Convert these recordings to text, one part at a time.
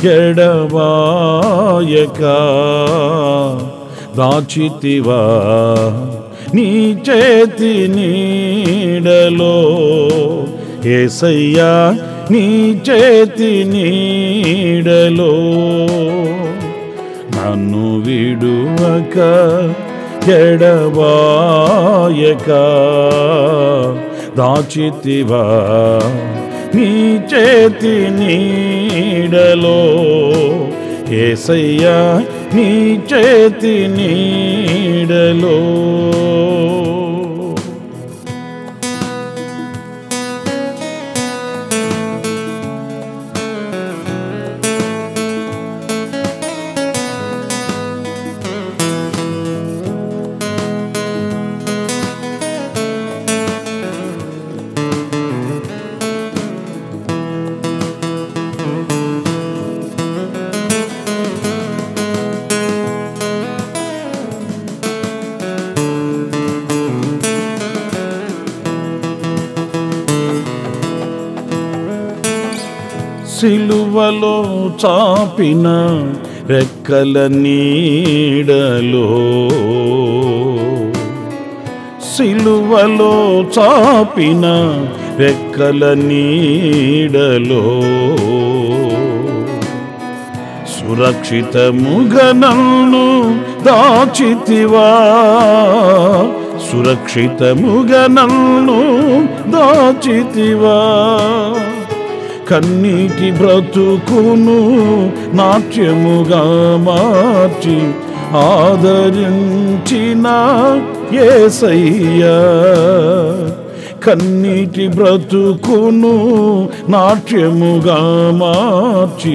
ఎడవాయక దాచితివా నీ చేతి నీడలో ఏసయ్యా నీ చేతి నీడలో నన్ను విడువక ఎడవాయక దాచితివా నీ చేతి నీడలో ఏసయ్యా నీ చేతి నీడలో సిలువలో చాపిన రెక్కల నీడలో సిలువలో చాపిన రెక్కల నీడలో సురక్షితముగా నన్ను దాచితివా సురక్షితముగా నన్ను దాచితివా కన్నీటి బ్రతుకును నాట్యముగా మార్చి ఆదరించిన ఏసయ్యా కన్నీటి బ్రతుకును నాట్యముగా మార్చి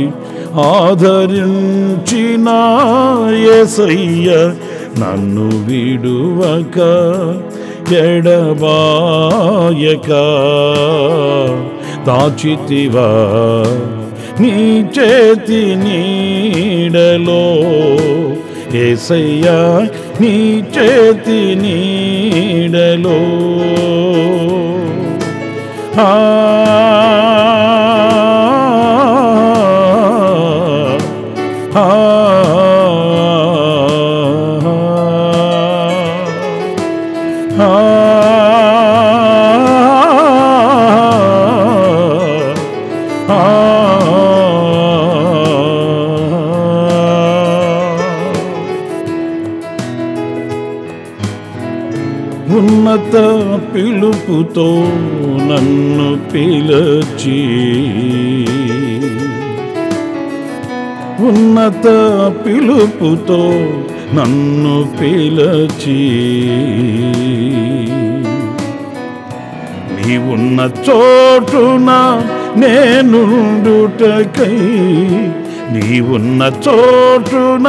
ఆదరించిన ఏసయ్య నన్ను విడువక ఎడబాయక దాచితివా నీ చేతి నీడలో ఏసయ్యా నీ చేతి నీడలో ఆ ఆ ఉన్నత పిలుపుతో నన్ను పిలచి ఉన్నత పిలుపుతో నన్ను పిలచి నీవున్న చోటున నేనుండుటకై నీవున్న చోటున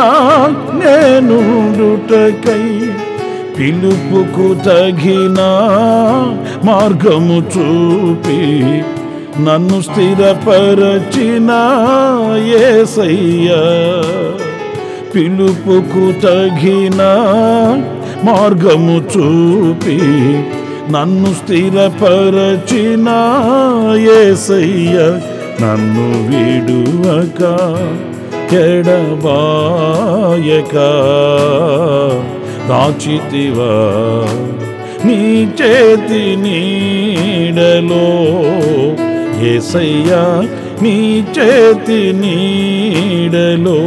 నేనుండుటకై పిలుపుకు తగిన మార్గము చూపి నన్ను స్థిరపరచిన ఏసయ్యా పిలుపుకు తగిన మార్గము చూపి నన్ను స్థిరపరచిన ఏసయ్య నన్ను విడువక ఎడబాయక దాచితివా నీ చేతి నీడలో ఏసయ్యా నీ చేతి నీడలో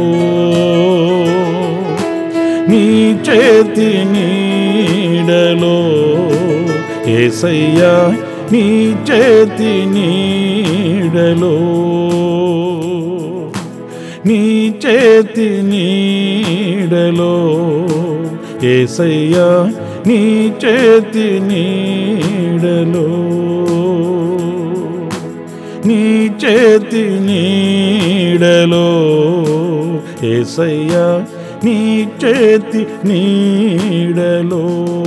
నీ చేతి నీడలో ఏసయ్యా నీ చేతి నీడలో నీ చేతి నీడలో ఏసయ్యా నీ చేతి నీడలో నీ చేతి నీడలో ఏసయ్యా నీ చేతి నీడలో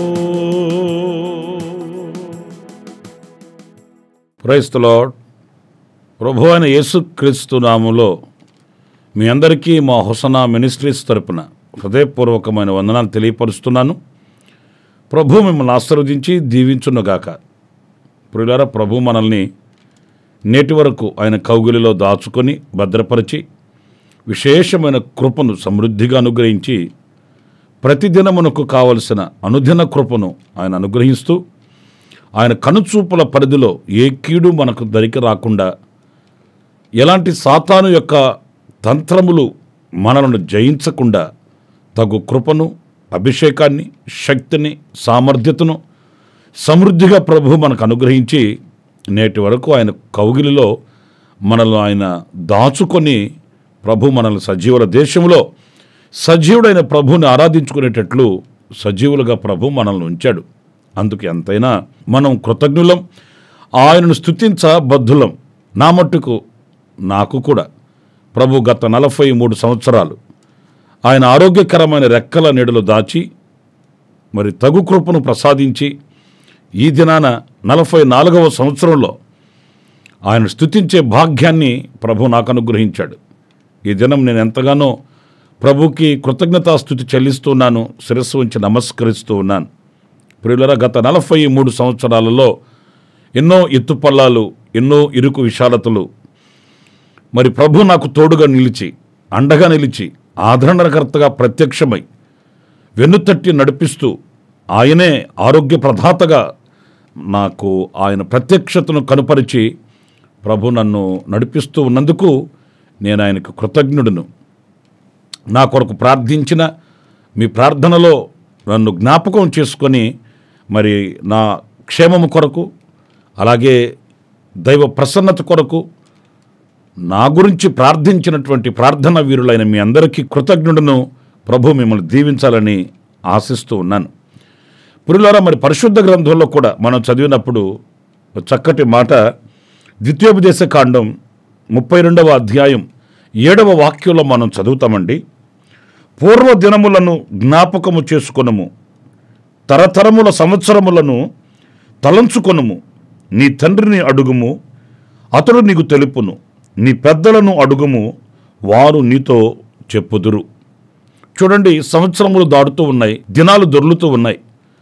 క్రైస్తలాడ్ ప్రభు అయిన యేసుక్రీస్తు నాములో మీ అందరికీ మా హొసనా మినిస్ట్రీస్ తరపున హృదయపూర్వకమైన వందనాలు తెలియపరుస్తున్నాను ప్రభు మిమ్మల్ని ఆశీర్వదించి దీవించునుగాక ప్రియులారా ప్రభు మనల్ని నేటి వరకు ఆయన కౌగిలిలో దాచుకొని భద్రపరిచి విశేషమైన కృపను సమృద్ధిగా అనుగ్రహించి ప్రతిదినమునకు కావలసిన అనుదిన కృపను ఆయన అనుగ్రహిస్తూ ఆయన కనుచూపుల పరిధిలో ఏ కీడు మనకు దరికి రాకుండా ఎలాంటి సాతాను యొక్క తంత్రములు మనలను జయించకుండా తగు కృపను అభిషేకాన్ని శక్తిని సామర్థ్యతను సమృద్ధిగా ప్రభు మనకు అనుగ్రహించి నేటి వరకు ఆయన కౌగిలిలో మనల్ని ఆయన దాచుకొని ప్రభు మనల్ని సజీవుల దేశంలో సజీవుడైన ప్రభుని ఆరాధించుకునేటట్లు సజీవులుగా ప్రభు మనల్ని ఉంచాడు అందుకు ఎంతైనా మనం కృతజ్ఞులం ఆయనను స్తుతించ బద్ధులం నా మట్టుకు నాకు కూడా ప్రభు గత నలభై మూడు సంవత్సరాలు ఆయన ఆరోగ్యకరమైన రెక్కల నీడలు దాచి మరి తగు కృపను ప్రసాదించి ఈ దినాన నలభై నాలుగవ సంవత్సరంలో ఆయన స్తుతించే భాగ్యాన్ని ప్రభు నాకు అనుగ్రహించాడు ఈ దినం నేను ఎంతగానో ప్రభుకి కృతజ్ఞతాస్థుతి చెల్లిస్తున్నాను శిరస్సు ఉంచి నమస్కరిస్తూ ఉన్నాను ప్రియులరా గత నలభై మూడు సంవత్సరాలలో ఎన్నో ఎత్తుపల్లాలు ఎన్నో ఇరుకు విశాలతలు మరి ప్రభు నాకు తోడుగా నిలిచి అండగా నిలిచి ఆదరణకర్తగా ప్రత్యక్షమై వెన్నుతట్టి నడిపిస్తూ ఆయనే ఆరోగ్య ప్రదాతగా నాకు ఆయన ప్రత్యక్షతను కనుపరిచి ప్రభు నన్ను నడిపిస్తూ ఉన్నందుకు నేను ఆయనకు కృతజ్ఞుడును నా కొరకు ప్రార్థించిన మీ ప్రార్థనలో నన్ను జ్ఞాపకం చేసుకొని మరి నా క్షేమము కొరకు అలాగే దైవ ప్రసన్నత కొరకు నా గురించి ప్రార్థించినటువంటి ప్రార్థన వీరులైన మీ అందరికీ కృతజ్ఞుడును ప్రభు మిమ్మల్ని దీవించాలని ఆశిస్తూ ఉన్నాను పురులారా మరి పరిశుద్ధ గ్రంథంలో కూడా మనం చదివినప్పుడు ఒక చక్కటి మాట ద్వితీయోపదేశ కాండం ముప్పై రెండవ అధ్యాయం ఏడవ వాక్యంలో మనం చదువుతామండి పూర్వ దినములను జ్ఞాపకము చేసుకొనము తరతరముల సంవత్సరములను తలంచుకొనుము నీ తండ్రిని అడుగుము అతడు నీకు తెలుపును నీ పెద్దలను అడుగుము వారు నీతో చెప్పుదురు చూడండి సంవత్సరములు దాటుతూ ఉన్నాయి దినాలు దొర్లుతూ ఉన్నాయి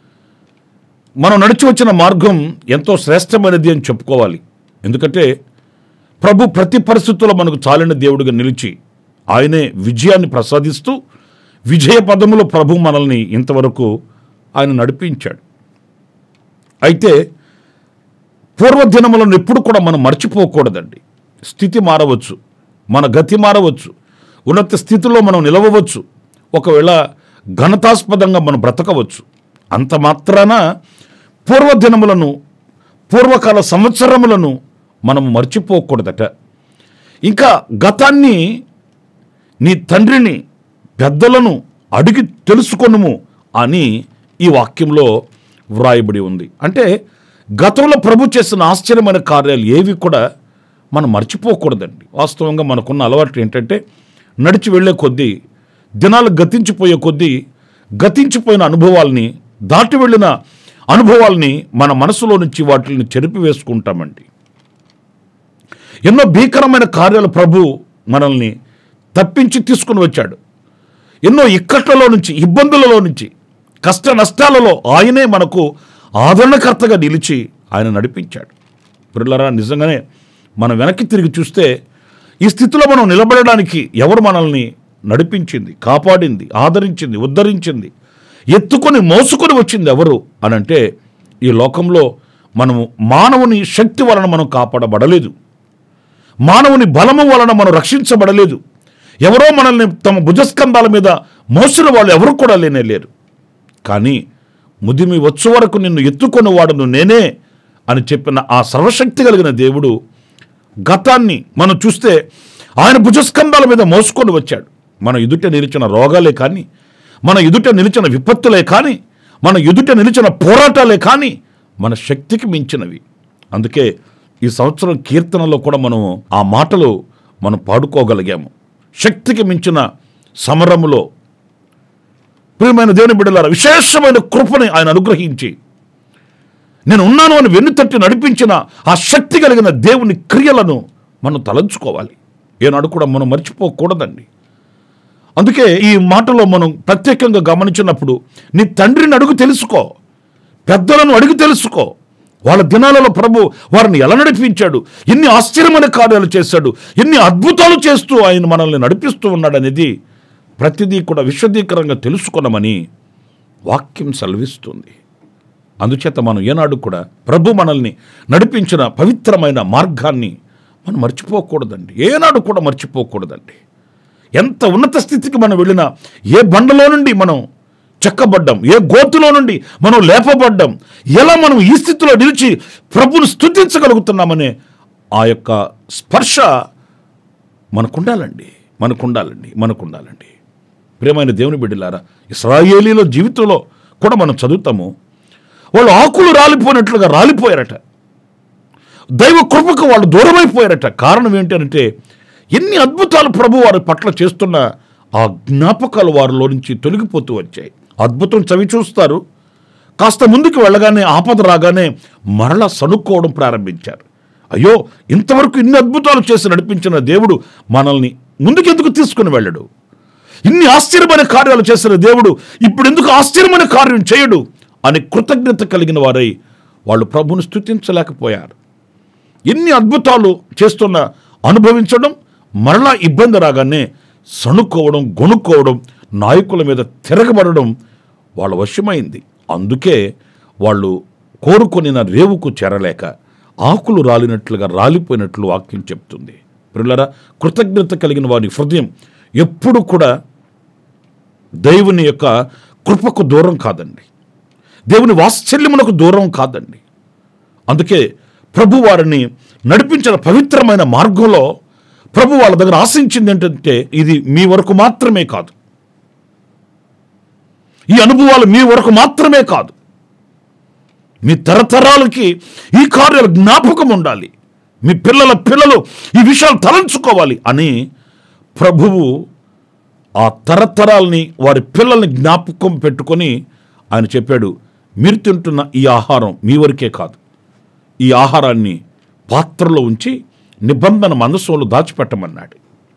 మనం నడిచి వచ్చిన మార్గం ఎంతో శ్రేష్టమైనది అని చెప్పుకోవాలి ఎందుకంటే ప్రభు ప్రతి పరిస్థితుల్లో మనకు చాలిన దేవుడిగా నిలిచి ఆయనే విజయాన్ని ప్రసాదిస్తూ విజయ పదములో ప్రభు మనల్ని ఇంతవరకు ఆయన నడిపించాడు అయితే పూర్వదినములను ఎప్పుడు కూడా మనం మర్చిపోకూడదండి స్థితి మారవచ్చు మన గతి మారవచ్చు ఉన్నత స్థితిలో మనం నిలవవచ్చు ఒకవేళ ఘనతాస్పదంగా మనం బ్రతకవచ్చు అంత మాత్రాన పూర్వదినములను పూర్వకాల సంవత్సరములను మనం మర్చిపోకూడదట ఇంకా గతాన్ని నీ తండ్రిని పెద్దలను అడిగి తెలుసుకొనుము అని ఈ వాక్యంలో వ్రాయబడి ఉంది అంటే గతంలో ప్రభు చేసిన ఆశ్చర్యమైన కార్యాలు ఏవి కూడా మనం మర్చిపోకూడదండి వాస్తవంగా మనకున్న అలవాటు ఏంటంటే నడిచి వెళ్ళే కొద్దీ దినాలు గతించిపోయే కొద్దీ గతించిపోయిన అనుభవాల్ని దాటి వెళ్ళిన అనుభవాల్ని మన మనసులో నుంచి వాటిని చెరిపి వేసుకుంటామండి ఎన్నో భీకరమైన కార్యాలు ప్రభు మనల్ని తప్పించి తీసుకుని వచ్చాడు ఎన్నో ఇక్కట్లలో నుంచి ఇబ్బందులలో నుంచి కష్ట నష్టాలలో ఆయనే మనకు ఆదరణకర్తగా నిలిచి ఆయన నడిపించాడు పిల్లరా నిజంగానే మనం వెనక్కి తిరిగి చూస్తే ఈ స్థితిలో మనం నిలబడడానికి ఎవరు మనల్ని నడిపించింది కాపాడింది ఆదరించింది ఉద్ధరించింది ఎత్తుకొని మోసుకొని వచ్చింది ఎవరు అని అంటే ఈ లోకంలో మనము మానవుని శక్తి వలన మనం కాపాడబడలేదు మానవుని బలము వలన మనం రక్షించబడలేదు ఎవరో మనల్ని తమ భుజస్కంధాల మీద మోసిన వాళ్ళు ఎవరు కూడా లేనే లేరు కానీ ముదిమి వచ్చు వరకు నిన్ను ఎత్తుకొని వాడును నేనే అని చెప్పిన ఆ సర్వశక్తి కలిగిన దేవుడు గతాన్ని మనం చూస్తే ఆయన భుజస్కంధాల మీద మోసుకొని వచ్చాడు మన ఎదుట నిలిచిన రోగాలే కానీ మన ఎదుట నిలిచిన విపత్తులే కానీ మన ఎదుట నిలిచిన పోరాటాలే కానీ మన శక్తికి మించినవి అందుకే ఈ సంవత్సరం కీర్తనలో కూడా మనం ఆ మాటలు మనం పాడుకోగలిగాము శక్తికి మించిన సమరములో ప్రియమైన దేవుని బిడ్డలారా విశేషమైన కృపని ఆయన అనుగ్రహించి నేను ఉన్నాను అని వెన్నుతట్టి నడిపించిన ఆ శక్తి కలిగిన దేవుని క్రియలను మనం తలంచుకోవాలి ఏనాడు కూడా మనం మర్చిపోకూడదండి అందుకే ఈ మాటలో మనం ప్రత్యేకంగా గమనించినప్పుడు నీ తండ్రిని అడుగు తెలుసుకో పెద్దలను అడిగి తెలుసుకో వాళ్ళ దినాలలో ప్రభు వారిని ఎలా నడిపించాడు ఎన్ని ఆశ్చర్యమైన కార్యాలు చేశాడు ఎన్ని అద్భుతాలు చేస్తూ ఆయన మనల్ని నడిపిస్తూ ఉన్నాడనేది ప్రతిదీ కూడా విశదీకరంగా తెలుసుకున్నామని వాక్యం సెలవిస్తుంది అందుచేత మనం ఏనాడు కూడా ప్రభు మనల్ని నడిపించిన పవిత్రమైన మార్గాన్ని మనం మర్చిపోకూడదండి ఏనాడు కూడా మర్చిపోకూడదండి ఎంత ఉన్నత స్థితికి మనం వెళ్ళినా ఏ బండలో నుండి మనం చెక్కబడ్డాం ఏ గోతులో నుండి మనం లేపబడ్డాం ఎలా మనం ఈ స్థితిలో నిలిచి ప్రభుని స్థుతించగలుగుతున్నామనే ఆ యొక్క స్పర్శ మనకుండాలండి మనకుండాలండి మనకుండాలండి ప్రియమైన దేవుని బిడ్డలారా ఇస్రాయేలీల జీవితంలో కూడా మనం చదువుతాము వాళ్ళు ఆకులు రాలిపోయినట్లుగా రాలిపోయారట దైవ కృపకు వాళ్ళు దూరమైపోయారట కారణం ఏంటంటే ఎన్ని అద్భుతాలు ప్రభు వారి పట్ల చేస్తున్న ఆ జ్ఞాపకాలు వారిలో నుంచి తొలగిపోతూ వచ్చాయి అద్భుతం చవి చూస్తారు కాస్త ముందుకు వెళ్ళగానే ఆపద రాగానే మరలా సనుక్కోవడం ప్రారంభించారు అయ్యో ఇంతవరకు ఇన్ని అద్భుతాలు చేసి నడిపించిన దేవుడు మనల్ని ముందుకెందుకు తీసుకుని వెళ్ళడు ఇన్ని ఆశ్చర్యమైన కార్యాలు చేసిన దేవుడు ఇప్పుడు ఎందుకు ఆశ్చర్యమైన కార్యం చేయడు అని కృతజ్ఞత కలిగిన వారై వాళ్ళు ప్రభుని స్థుతించలేకపోయారు ఎన్ని అద్భుతాలు చేస్తున్న అనుభవించడం మరలా ఇబ్బంది రాగానే సణుక్కోవడం గొనుక్కోవడం నాయకుల మీద తిరగబడడం వాళ్ళ వశమైంది అందుకే వాళ్ళు కోరుకొనిన రేవుకు చేరలేక ఆకులు రాలినట్లుగా రాలిపోయినట్లు వాక్యం చెప్తుంది పిల్లరా కృతజ్ఞత కలిగిన వారి హృదయం ఎప్పుడు కూడా దేవుని యొక్క కృపకు దూరం కాదండి దేవుని వాత్సల్యమునకు దూరం కాదండి అందుకే ప్రభు వారిని నడిపించిన పవిత్రమైన మార్గంలో ప్రభు వాళ్ళ దగ్గర ఆశించింది ఏంటంటే ఇది మీ వరకు మాత్రమే కాదు ఈ అనుభవాలు మీ వరకు మాత్రమే కాదు మీ తరతరాలకి ఈ కార్యాలు జ్ఞాపకం ఉండాలి మీ పిల్లల పిల్లలు ఈ విషయాలు తలంచుకోవాలి అని ప్రభువు ఆ తరతరాల్ని వారి పిల్లల్ని జ్ఞాపకం పెట్టుకొని ఆయన చెప్పాడు మీరు తింటున్న ఈ ఆహారం మీ వరకే కాదు ఈ ఆహారాన్ని పాత్రలో ఉంచి నిబంధన మనస్సులో దాచిపెట్టమన్నాడు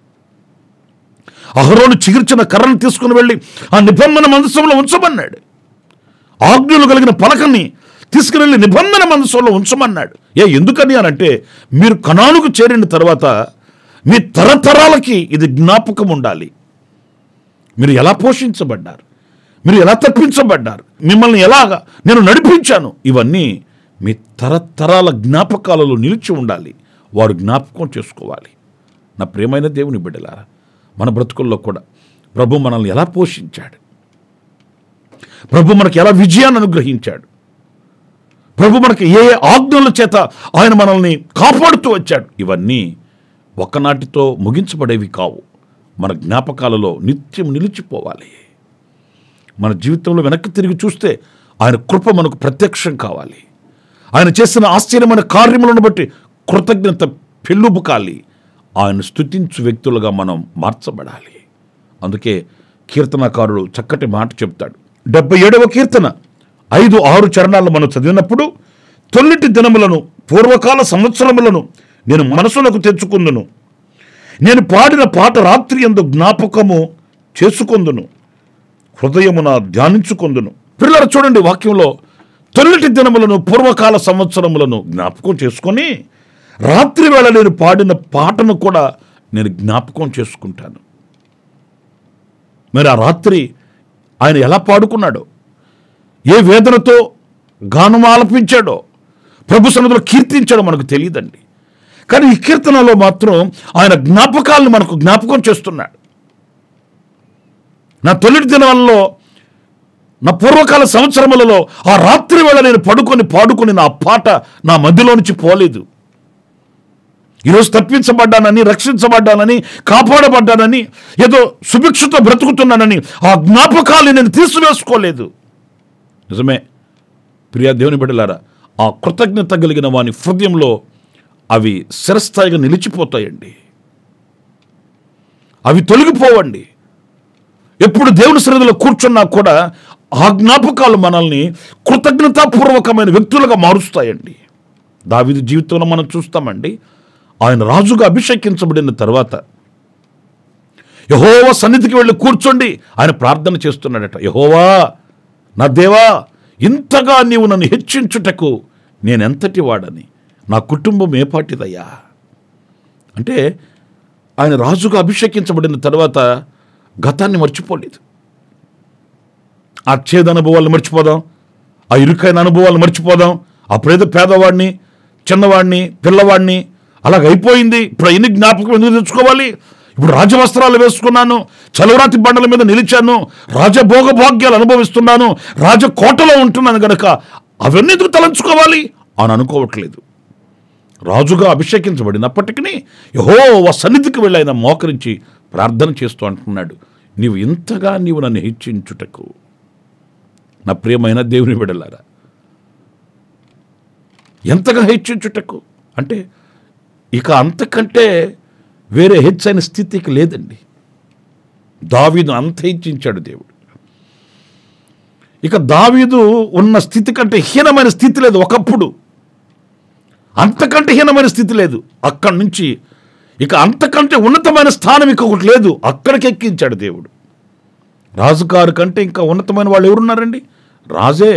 అహరోను చిగిర్చిన కర్రను తీసుకుని వెళ్ళి ఆ నిబంధన మనస్సులో ఉంచమన్నాడు ఆజ్ఞలు కలిగిన పలకని తీసుకువెళ్ళి నిబంధన మనసులో ఉంచమన్నాడు ఏ ఎందుకని అని అంటే మీరు కణానుకు చేరిన తర్వాత మీ తరతరాలకి ఇది జ్ఞాపకం ఉండాలి మీరు ఎలా పోషించబడ్డారు మీరు ఎలా తప్పించబడ్డారు మిమ్మల్ని ఎలాగా నేను నడిపించాను ఇవన్నీ మీ తరతరాల జ్ఞాపకాలలో నిలిచి ఉండాలి వారు జ్ఞాపకం చేసుకోవాలి నా ప్రియమైన దేవుని బిడ్డలారా మన బ్రతుకుల్లో కూడా ప్రభు మనల్ని ఎలా పోషించాడు ప్రభు మనకి ఎలా విజయాన్ని అనుగ్రహించాడు ప్రభు మనకి ఏ ఏ ఆజ్ఞల చేత ఆయన మనల్ని కాపాడుతూ వచ్చాడు ఇవన్నీ ఒకనాటితో ముగించబడేవి కావు మన జ్ఞాపకాలలో నిత్యం నిలిచిపోవాలి మన జీవితంలో వెనక్కి తిరిగి చూస్తే ఆయన కృప మనకు ప్రత్యక్షం కావాలి ఆయన చేసిన ఆశ్చర్యమైన కార్యములను బట్టి కృతజ్ఞత పెళ్ళుబుకాలి ఆయన స్తుతించు వ్యక్తులుగా మనం మార్చబడాలి అందుకే కీర్తనకారుడు చక్కటి మాట చెప్తాడు డెబ్బై ఏడవ కీర్తన ఐదు ఆరు చరణాలు మనం చదివినప్పుడు తొలిటి దినములను పూర్వకాల సంవత్సరములను నేను మనసులకు తెచ్చుకుందును నేను పాడిన పాట రాత్రి ఎందు జ్ఞాపకము చేసుకొందును హృదయమున ధ్యానించుకొందును పిల్లలు చూడండి వాక్యంలో తొలిటి దినములను పూర్వకాల సంవత్సరములను జ్ఞాపకం చేసుకొని రాత్రి వేళ నేను పాడిన పాటను కూడా నేను జ్ఞాపకం చేసుకుంటాను మరి ఆ రాత్రి ఆయన ఎలా పాడుకున్నాడో ఏ వేదనతో గానం ఆలపించాడో ప్రభు సన్నిధిలో కీర్తించాడో మనకు తెలియదండి కానీ ఈ కీర్తనలో మాత్రం ఆయన జ్ఞాపకాలను మనకు జ్ఞాపకం చేస్తున్నాడు నా తొలిటి దినాల్లో నా పూర్వకాల సంవత్సరములలో ఆ రాత్రి వేళ నేను పడుకొని పాడుకొని నా పాట నా మధ్యలో నుంచి పోలేదు ఈరోజు తప్పించబడ్డానని రక్షించబడ్డానని కాపాడబడ్డానని ఏదో సుభిక్షతో బ్రతుకుతున్నానని ఆ జ్ఞాపకాలు నేను తీసివేసుకోలేదు నిజమే ప్రియా దేవుని బిడ్డలారా ఆ కృతజ్ఞత కలిగిన వాని హృదయంలో అవి శిరస్థాయిగా నిలిచిపోతాయండి అవి తొలగిపోవండి ఎప్పుడు దేవుని సన్నిధిలో కూర్చున్నా కూడా ఆ జ్ఞాపకాలు మనల్ని కృతజ్ఞతాపూర్వకమైన వ్యక్తులుగా మారుస్తాయండి దావిది జీవితంలో మనం చూస్తామండి ఆయన రాజుగా అభిషేకించబడిన తర్వాత యహోవా సన్నిధికి వెళ్ళి కూర్చోండి ఆయన ప్రార్థన చేస్తున్నాడట యహోవా నా దేవా ఇంతగా నీవు నన్ను హెచ్చించుటకు నేనెంతటి వాడని నా కుటుంబం ఏ పాటిదయ్యా అంటే ఆయన రాజుగా అభిషేకించబడిన తర్వాత గతాన్ని మర్చిపోలేదు ఆ చేదు అనుభవాలు మర్చిపోదాం ఆ ఇరుకైన అనుభవాలు మర్చిపోదాం అప్పుడేదో పేదవాడిని చిన్నవాడిని పిల్లవాడిని అలాగ అయిపోయింది ఇప్పుడు ఎన్ని జ్ఞాపకం ఎందుకు తెచ్చుకోవాలి ఇప్పుడు రాజవస్త్రాలు వేసుకున్నాను చలవరాతి బండల మీద నిలిచాను రాజభోగ భాగ్యాలు అనుభవిస్తున్నాను రాజకోటలో ఉంటున్నాను గనక అవన్నీ ఎందుకు తలంచుకోవాలి అని అనుకోవట్లేదు రాజుగా అభిషేకించబడినప్పటికీ యహో సన్నిధికి వెళ్ళి ఆయన మోకరించి ప్రార్థన చేస్తూ అంటున్నాడు నీవు ఇంతగా నీవు నన్ను హెచ్చించుటకు నా ప్రియమైన దేవుని విడలారా ఎంతగా హెచ్చించుటకు అంటే ఇక అంతకంటే వేరే హెచ్చైన స్థితికి లేదండి దావీదు అంత హెచ్చించాడు దేవుడు ఇక దావీదు ఉన్న స్థితి కంటే హీనమైన స్థితి లేదు ఒకప్పుడు అంతకంటే హీనమైన స్థితి లేదు అక్కడి నుంచి ఇక అంతకంటే ఉన్నతమైన స్థానం ఇక ఒకటి లేదు అక్కడికి ఎక్కించాడు దేవుడు రాజుగారు కంటే ఇంకా ఉన్నతమైన వాళ్ళు ఎవరున్నారండి రాజే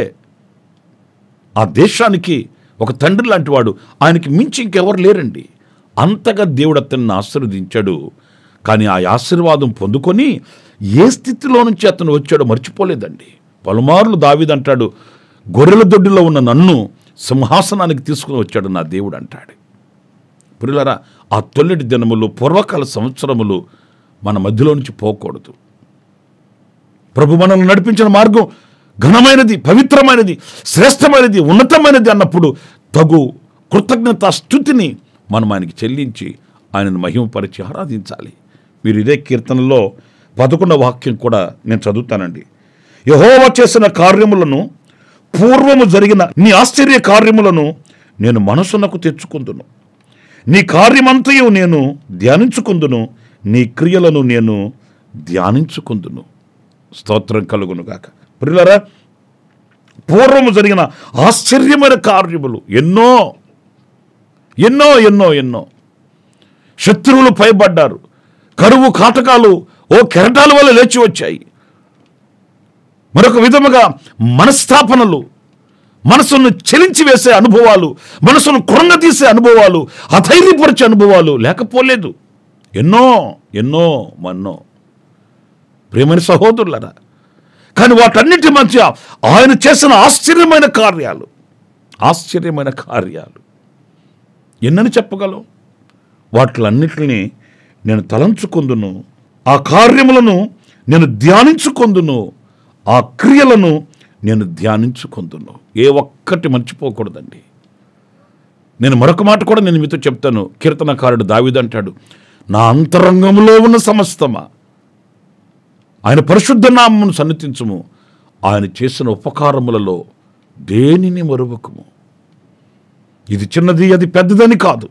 ఆ దేశానికి ఒక తండ్రి లాంటి వాడు ఆయనకి మించి ఇంకెవరు లేరండి అంతగా దేవుడు అతన్ని ఆశీర్వదించాడు కానీ ఆ ఆశీర్వాదం పొందుకొని ఏ స్థితిలో నుంచి అతను వచ్చాడో మర్చిపోలేదండి పలుమార్లు దావీదంటాడు గొర్రెల దొడ్డిలో ఉన్న నన్ను సింహాసనానికి తీసుకుని వచ్చాడు నా దేవుడు అంటాడు పురులారా ఆ తొలిటి దినములు పూర్వకాల సంవత్సరములు మన మధ్యలో నుంచి పోకూడదు ప్రభు మనల్ని నడిపించిన మార్గం ఘనమైనది పవిత్రమైనది శ్రేష్టమైనది ఉన్నతమైనది అన్నప్పుడు తగు కృతజ్ఞత స్థుతిని మనం ఆయనకి చెల్లించి ఆయనను మహిమపరిచి ఆరాధించాలి మీరు ఇదే కీర్తనలో పదకొండవ వాక్యం కూడా నేను చదువుతానండి యహోవ చేసిన కార్యములను పూర్వము జరిగిన నీ ఆశ్చర్య కార్యములను నేను మనసునకు తెచ్చుకుందును నీ కార్యమంతయు నేను ధ్యానించుకుందును నీ క్రియలను నేను ధ్యానించుకుందును స్తోత్రం కలుగునుగాక ప్రియులరా పూర్వము జరిగిన ఆశ్చర్యమైన కార్యములు ఎన్నో ఎన్నో ఎన్నో ఎన్నో శత్రువులు పైబడ్డారు కరువు కాటకాలు ఓ కెరటాల వల్ల లేచి వచ్చాయి మరొక విధముగా మనస్థాపనలు మనసును చెలించి వేసే అనుభవాలు మనసును కృంగతీసే అనుభవాలు అధైర్యపరిచే అనుభవాలు లేకపోలేదు ఎన్నో ఎన్నో మన్నో ప్రేమని సహోదరులరా కానీ వాటన్నిటి మధ్య ఆయన చేసిన ఆశ్చర్యమైన కార్యాలు ఆశ్చర్యమైన కార్యాలు ఎన్నని చెప్పగలం వాటిలన్నిటిని నేను తలంచుకుందును ఆ కార్యములను నేను ధ్యానించుకుందును ఆ క్రియలను నేను ధ్యానించుకుందును ఏ ఒక్కటి మర్చిపోకూడదండి నేను మరొక మాట కూడా నేను మీతో చెప్తాను కీర్తనకారుడు దావిదంటాడు నా అంతరంగంలో ఉన్న సమస్తమా ఆయన పరిశుద్ధ నామమును సన్నిధించుము ఆయన చేసిన ఉపకారములలో దేనిని మరువకుము ఇది చిన్నది అది పెద్దదని కాదు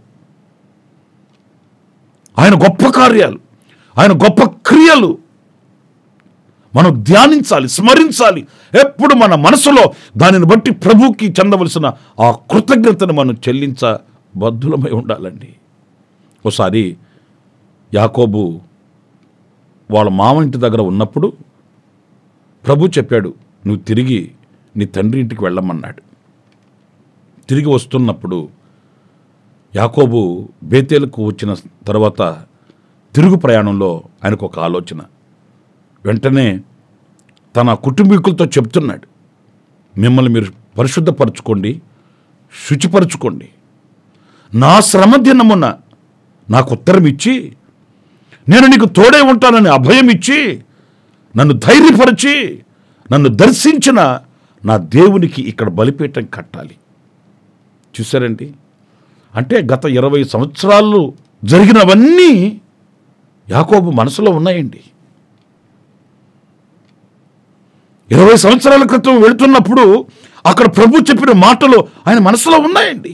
ఆయన గొప్ప కార్యాలు ఆయన గొప్ప క్రియలు మనం ధ్యానించాలి స్మరించాలి ఎప్పుడు మన మనసులో దానిని బట్టి ప్రభుకి చెందవలసిన ఆ కృతజ్ఞతను మనం చెల్లించ బద్ధులమై ఉండాలండి ఒకసారి యాకోబు వాళ్ళ మామ ఇంటి దగ్గర ఉన్నప్పుడు ప్రభు చెప్పాడు నువ్వు తిరిగి నీ తండ్రి ఇంటికి వెళ్ళమన్నాడు తిరిగి వస్తున్నప్పుడు యాకోబు బేతేలకు వచ్చిన తర్వాత తిరుగు ప్రయాణంలో ఆయనకు ఒక ఆలోచన వెంటనే తన కుటుంబీకులతో చెప్తున్నాడు మిమ్మల్ని మీరు పరిశుద్ధపరచుకోండి శుచిపరచుకోండి నా శ్రమ దినమున నాకు ఉత్తరం ఇచ్చి నేను నీకు తోడే ఉంటానని అభయం ఇచ్చి నన్ను ధైర్యపరిచి నన్ను దర్శించిన నా దేవునికి ఇక్కడ బలిపీఠం కట్టాలి చూసారండి అంటే గత ఇరవై సంవత్సరాలు జరిగినవన్నీ యాకోబు మనసులో ఉన్నాయండి ఇరవై సంవత్సరాల క్రితం వెళుతున్నప్పుడు అక్కడ ప్రభు చెప్పిన మాటలు ఆయన మనసులో ఉన్నాయండి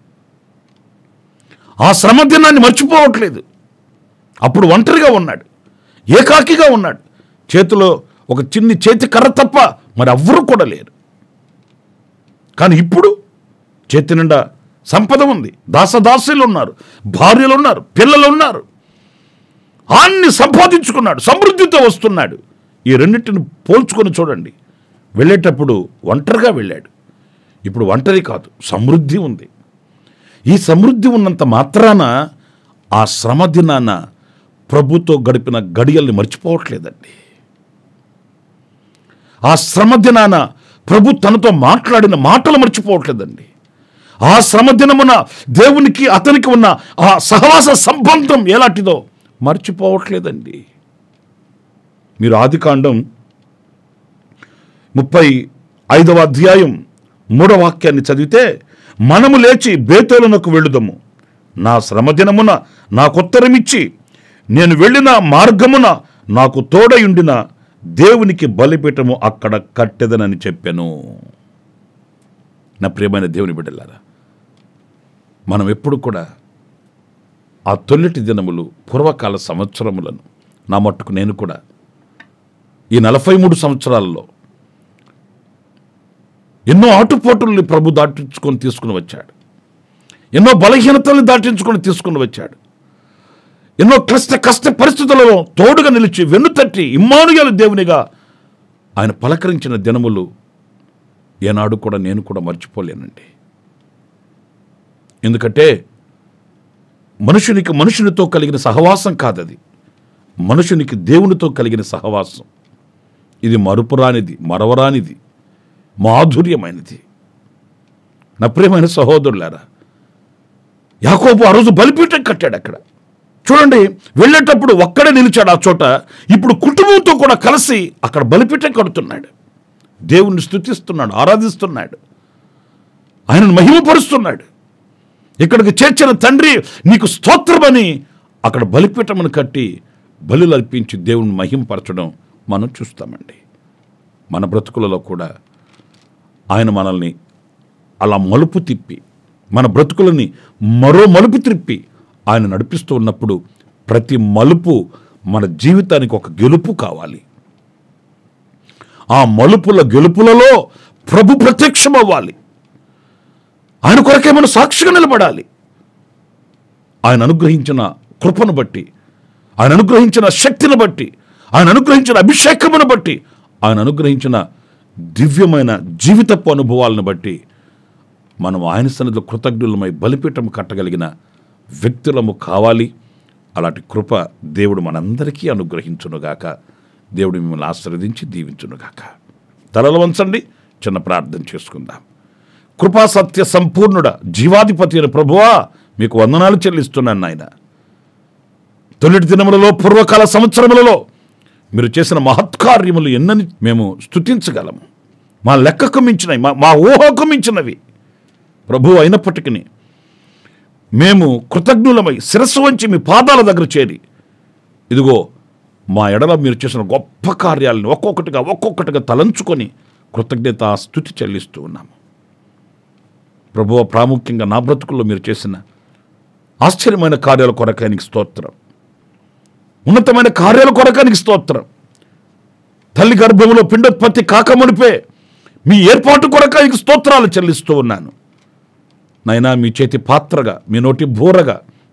ఆ శ్రమ దినాన్ని మర్చిపోవట్లేదు అప్పుడు ఒంటరిగా ఉన్నాడు ఏకాకిగా ఉన్నాడు చేతిలో ఒక చిన్ని చేతి కర్ర తప్ప మరి ఎవ్వరూ కూడా లేరు కానీ ఇప్పుడు చేతి నిండా సంపద ఉంది దాసదాసులు ఉన్నారు భార్యలు ఉన్నారు పిల్లలు ఉన్నారు అన్ని సంపాదించుకున్నాడు సమృద్ధితో వస్తున్నాడు ఈ రెండింటిని పోల్చుకొని చూడండి వెళ్ళేటప్పుడు ఒంటరిగా వెళ్ళాడు ఇప్పుడు ఒంటరి కాదు సమృద్ధి ఉంది ఈ సమృద్ధి ఉన్నంత మాత్రాన ఆ శ్రమ దినాన ప్రభుతో గడిపిన గడియల్ని మర్చిపోవట్లేదండి ఆ శ్రమ దినాన ప్రభు తనతో మాట్లాడిన మాటలు మర్చిపోవట్లేదండి ఆ శ్రమ దినమున దేవునికి అతనికి ఉన్న ఆ సహవాస సంబంధం ఎలాంటిదో మర్చిపోవట్లేదండి మీరు ఆదికాండం ముప్పై ఐదవ అధ్యాయం మూడవ వాక్యాన్ని చదివితే మనము లేచి బేతేలునకు వెళ్ళుదము నా శ్రమదినమున నాకుత్తరమిచ్చి నేను వెళ్ళిన మార్గమున నాకు తోడయుండిన దేవునికి బలిపీఠము అక్కడ కట్టెదనని చెప్పాను నా ప్రియమైన దేవుని బిడ్డలారా మనం ఎప్పుడు కూడా ఆ తొలిటి దినములు పూర్వకాల సంవత్సరములను నా మట్టుకు నేను కూడా ఈ నలభై మూడు సంవత్సరాలలో ఎన్నో ఆటుపోటుల్ని ప్రభు దాటించుకొని తీసుకుని వచ్చాడు ఎన్నో బలహీనతల్ని దాటించుకొని తీసుకుని వచ్చాడు ఎన్నో క్లిష్ట కష్ట పరిస్థితులలో తోడుగా నిలిచి వెన్నుతట్టి ఇమ్మానుయాలు దేవునిగా ఆయన పలకరించిన దినములు ఏనాడు కూడా నేను కూడా మర్చిపోలేనండి ఎందుకంటే మనుషునికి మనుషునితో కలిగిన సహవాసం కాదది మనుషునికి దేవునితో కలిగిన సహవాసం ఇది మరుపురానిది మరవరానిది మాధుర్యమైనది నా ప్రియమైన సహోదరులారా యాకోబు ఆ రోజు బలిపీఠం కట్టాడు అక్కడ చూడండి వెళ్ళేటప్పుడు ఒక్కడే నిలిచాడు ఆ చోట ఇప్పుడు కుటుంబంతో కూడా కలిసి అక్కడ బలిపీఠం కడుతున్నాడు దేవుణ్ణి స్తుతిస్తున్నాడు ఆరాధిస్తున్నాడు ఆయనను మహిమపరుస్తున్నాడు ఇక్కడికి చేర్చిన తండ్రి నీకు స్తోత్రమని అక్కడ బలిపీఠమును కట్టి బలులు అర్పించి దేవుని మహిమపరచడం మనం చూస్తామండి మన బ్రతుకులలో కూడా ఆయన మనల్ని అలా మలుపు తిప్పి మన బ్రతుకులని మరో మలుపు తిప్పి ఆయన నడిపిస్తూ ఉన్నప్పుడు ప్రతి మలుపు మన జీవితానికి ఒక గెలుపు కావాలి ఆ మలుపుల గెలుపులలో ప్రభు ప్రత్యక్షం అవ్వాలి ఆయన కొరకే మనం సాక్షిగా నిలబడాలి ఆయన అనుగ్రహించిన కృపను బట్టి ఆయన అనుగ్రహించిన శక్తిని బట్టి ఆయన అనుగ్రహించిన అభిషేకమును బట్టి ఆయన అనుగ్రహించిన దివ్యమైన జీవితపు అనుభవాలను బట్టి మనం ఆయన సన్నిధిలో కృతజ్ఞులమై బలిపీఠం కట్టగలిగిన వ్యక్తులము కావాలి అలాంటి కృప దేవుడు మనందరికీ అనుగ్రహించునుగాక దేవుడు మిమ్మల్ని ఆశీర్వదించి దీవించునుగాక తలలు వంచండి చిన్న ప్రార్థన చేసుకుందాం కృపా సత్య సంపూర్ణుడ జీవాధిపతి అయిన ప్రభువా మీకు వందనాలు చెల్లిస్తున్నాను నాయన తొలిటి దినములలో పూర్వకాల సంవత్సరములలో మీరు చేసిన మహత్కార్యములు ఎన్నని మేము స్తుతించగలము మా లెక్కకు మించినవి మా మా ఊహకు మించినవి ప్రభు అయినప్పటికీ మేము కృతజ్ఞులమై శిరస్సు వంచి మీ పాదాల దగ్గర చేరి ఇదిగో మా ఎడల మీరు చేసిన గొప్ప కార్యాలను ఒక్కొక్కటిగా ఒక్కొక్కటిగా తలంచుకొని కృతజ్ఞత స్థుతి చెల్లిస్తూ ఉన్నాము ప్రభువ ప్రాముఖ్యంగా నా బ్రతుకుల్లో మీరు చేసిన ఆశ్చర్యమైన కార్యాల కొరకానికి స్తోత్రం ఉన్నతమైన కార్యాల కొరకానికి స్తోత్రం తల్లి గర్భంలో పిండోత్పత్తి కాకమునిపే మీ ఏర్పాటు కొరకానికి స్తోత్రాలు చెల్లిస్తూ ఉన్నాను నైనా మీ చేతి పాత్రగా మీ నోటి బూరగా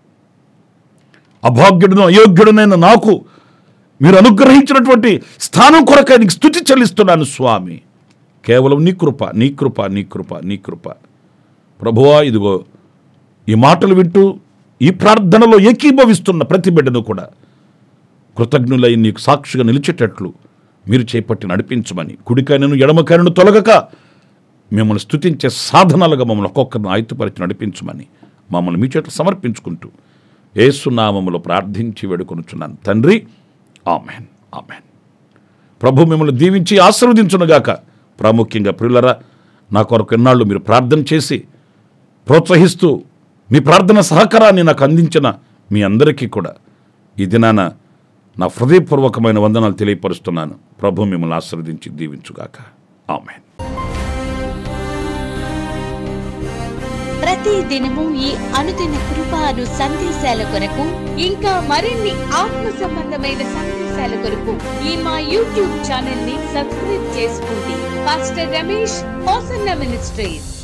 అభాగ్యుడును అయోగ్యుడునైన నాకు మీరు అనుగ్రహించినటువంటి స్థానం కొరకై నీకు స్థుతి చెల్లిస్తున్నాను స్వామి కేవలం నీ కృప నీ కృప నీ కృప నీ కృప ప్రభువా ఇదిగో ఈ మాటలు వింటూ ఈ ప్రార్థనలో ఏకీభవిస్తున్న ప్రతి బిడ్డను కూడా కృతజ్ఞులై నీకు సాక్షిగా నిలిచేటట్లు మీరు చేపట్టి నడిపించమని కుడికైనను ఎడమకైనను తొలగక మిమ్మల్ని స్తుతించే సాధనాలుగా మమ్మల్ని ఒక్కొక్కరిని ఆయుధపరిచి నడిపించమని మమ్మల్ని మీ చేతులు సమర్పించుకుంటూ ఏసునామములో ప్రార్థించి వేడుకొనుచున్నాను తండ్రి ఆమెన్ ఆమెన్ ప్రభు మిమ్మల్ని దీవించి ఆశీర్వదించునుగాక ప్రాముఖ్యంగా ప్రియులరా నా కొరకు ఎన్నాళ్ళు మీరు ప్రార్థన చేసి ప్రోత్సహిస్తూ మీ ప్రార్థన సహకారాన్ని నాకు అందించిన మీ అందరికీ కూడా ఈ దినాన నా హృదయపూర్వకమైన వందనాలు తెలియపరుస్తున్నాను ప్రభు మిమ్మల్ని ఆశీర్వదించి దీవించుగాక ఆమెన్ ప్రతి దినము ఈ అనుదిన కృపాను సందేశాల కొరకు ఇంకా మరిన్ని ఆత్మ సంబంధమైన సందేశాల కొరకు ఈ మా యూట్యూబ్ ఛానల్ ని సబ్స్క్రైబ్ చేసుకోండి పాస్టర్ రమేష్ హోసన్న మినిస్ట్రీస్